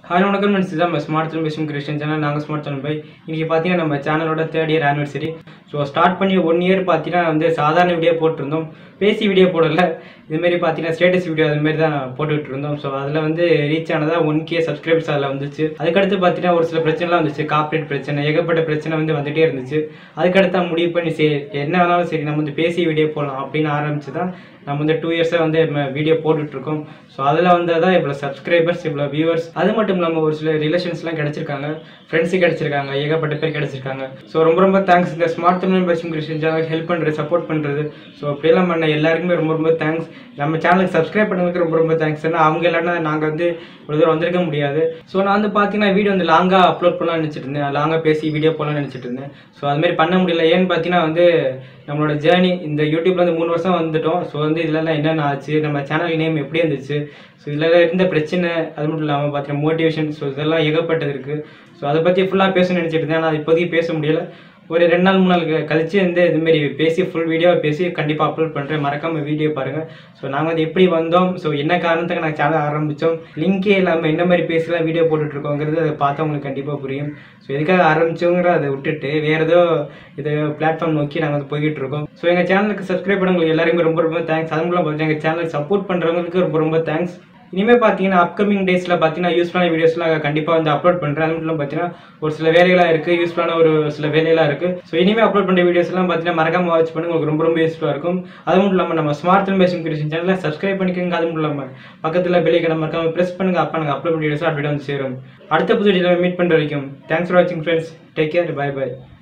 hi வணக்கம் friends இதான் நம்ம ஸ்மார்ட் தமிழ் பேசும் கிறிஸ்டியன் சேனல் நாங்கள் ஸ்மார்ட் தமிழ் பை இன்றைக்கி பார்த்தீங்கன்னா நம்ம சேனலோட third year anniversary so start பண்ணி ஒன் இயர் பார்த்தீங்கன்னா வந்து சாதாரண வீடியோ போட்டிருந்தோம் பேசி வீடியோ போடல இதுமாரி பார்த்தீங்கன்னா ஸ்டேட்டஸ் வீடியோ அதுமாரி தான் போட்டுக்கிட்டு இருந்தோம் ஸோ அதில் வந்து ரீச் ஆனதா ஒன் கே சப்ஸ்கிரைபர்ஸ் அதில் வந்துச்சு அதுக்கடுத்து பார்த்தீங்கன்னா ஒரு சில பிரச்சனைலாம் வந்துச்சு கார்ப்பரேட் பிரச்சனை ஏகப்பட்ட பிரச்சனை வந்து வந்துகிட்டே இருந்துச்சு அதுக்கடுத்து தான் முடிவு பண்ணி சரி என்ன வேணாலும் சரி நம்ம வந்து பேசி வீடியோ போடலாம் அப்படின்னு ஆரம்பிச்சு தான் நம்ம வந்து டூ இயர்ஸாக வந்து வீடியோ போட்டுட்ருக்கோம் ஸோ அதில் வந்து தான் இவ்வளோ சப்ஸ்கிரைபர்ஸ் இவ்வளோ வியூவர்ஸ் அது மட்டும் இல்லாமல் ஒரு சில ரிலேஷன்ஸ்லாம் கிடச்சிருக்காங்க ஃப்ரெண்ட்ஸு கிடச்சிருக்காங்க ஏகப்பட்ட பேர் கிடச்சிருக்காங்க ஸோ ரொம்ப ரொம்ப தேங்க்ஸ் இந்த ஸ்மார்ட் தமிழ் பேசும் கிறிஸ்டின் சேனலுக்கு ஹெல்ப் பண்ணுறது சப்போர்ட் பண்ணுறது ஸோ அப்படியெல்லாம் பண்ண எல்லாருக்குமே ரொம்ப ரொம்ப தேங்க்ஸ் நம்ம சேனலுக்கு சப்ஸ்கிரைப் பண்ணதுக்கு ரொம்ப ரொம்ப தேங்க்ஸ் ஏன்னா அவங்க இல்லைன்னா நாங்கள் வந்து இவ்வளோ தூரம் வந்திருக்க முடியாது ஸோ நான் வந்து பார்த்தீங்கன்னா வீடியோ வந்து லாங்காக அப்லோட் பண்ணலாம்னு நினச்சிட்டு இருந்தேன் லாங்காக பேசி வீடியோ போடலாம்னு நினச்சிட்டு இருந்தேன் ஸோ அதுமாரி பண்ண முடியல ஏன்னு பார்த்தீங்கன்னா வந்து நம்மளோட ஜேர்னி இந்த யூடியூப்ல வந்து மூணு வருஷம் வந்துட்டோம் ஸோ வந்து இதுலலாம் என்னென்ன ஆச்சு நம்ம சேனல் நேம் எப்படி இருந்துச்சு ஸோ இதில் இருந்த பிரச்சனை அது மட்டும் இல்லாமல் பார்த்தீங்கன்னா மோட்டிவேஷன் ஸோ இதெல்லாம் ஏகப்பட்டது இருக்குது ஸோ அதை பற்றி ஃபுல்லாக பேசணும்னு நினச்சிட்டு இருந்தேன் ஆனால் இப்போதைக்கு பேச முடியல ஒரு ரெண்டு நாள் மூணு நாள் க- கழிச்சு வந்து இதுமாரி பேசி ஃபுல் வீடியோவை பேசி கண்டிப்பாக அப்லோட் பண்ணுறேன் மறக்காமல் வீடியோ பாருங்கள் ஸோ நாங்கள் வந்து எப்படி வந்தோம் ஸோ என்ன காரணத்துக்கு நாங்கள் சேனல் ஆரம்பித்தோம் லிங்கே இல்லாமல் என்ன மாதிரி பேசலாம் வீடியோ போட்டுட்ருக்கோங்கிறது அதை பார்த்தா உங்களுக்கு கண்டிப்பாக புரியும் ஸோ எதுக்காக ஆரம்பிச்சோங்கிற அதை விட்டுட்டு வேறு ஏதோ இது பிளாட்ஃபார்ம் நோக்கி நாங்கள் வந்து போய்கிட்டு இருக்கோம் ஸோ எங்கள் சேனலுக்கு சப்ஸ்கிரைப் பண்ணவங்களுக்கு எல்லாருமே ரொம்ப ரொம்ப தேங்க்ஸ் அது மூலம் பார்த்தீங்கன்னா எங்கள் சேனலுக்கு சப்போர்ட் பண்ணுறவங்களுக்கு ரொம்ப ரொம்ப தேங்க்ஸ் இனிமேல் பார்த்தீங்கன்னா அப்கமிங் டேஸில் பார்த்தீங்கன்னா யூஸ்ஃபுல்லான வீடியோஸ்லாம் கண்டிப்பாக வந்து அப்லோட் பண்ணுறேன் அது மட்டும் பார்த்தீங்கன்னா ஒரு சில வேலைகளாக இருக்குது யூஸ்ஃபுல்லான ஒரு சில வேலையெல்லாம் இருக்குது ஸோ இனிமேல் அப்லோட் பண்ணுற வீடியோஸ்லாம் பார்த்தீங்கன்னா மறக்காம வாட்ச் பண்ணுங்க உங்களுக்கு ரொம்ப ரொம்ப யூஸ்ஃபுல்லாக இருக்கும் அது மட்டும் இல்லாமல் நம்ம ஸ்மார்ட் தமிழ் பேசும் கிரியேஷன் சேனலில் சப்ஸ்கிரைப் பண்ணிக்கோங்க அது மட்டும் இல்லாமல் பக்கத்தில் பெல்லைக்கடை மறக்காம ப்ரெஸ் பண்ணுங்க அப்போ நாங்கள் அப்லோட் வீடியோஸ் அப்படி வந்து சேரும் அடுத்த புது வீடியோவில் மீட் பண்ணுற வரைக்கும் தேங்க்ஸ் ஃபார் வாட்சிங் friends take care bye by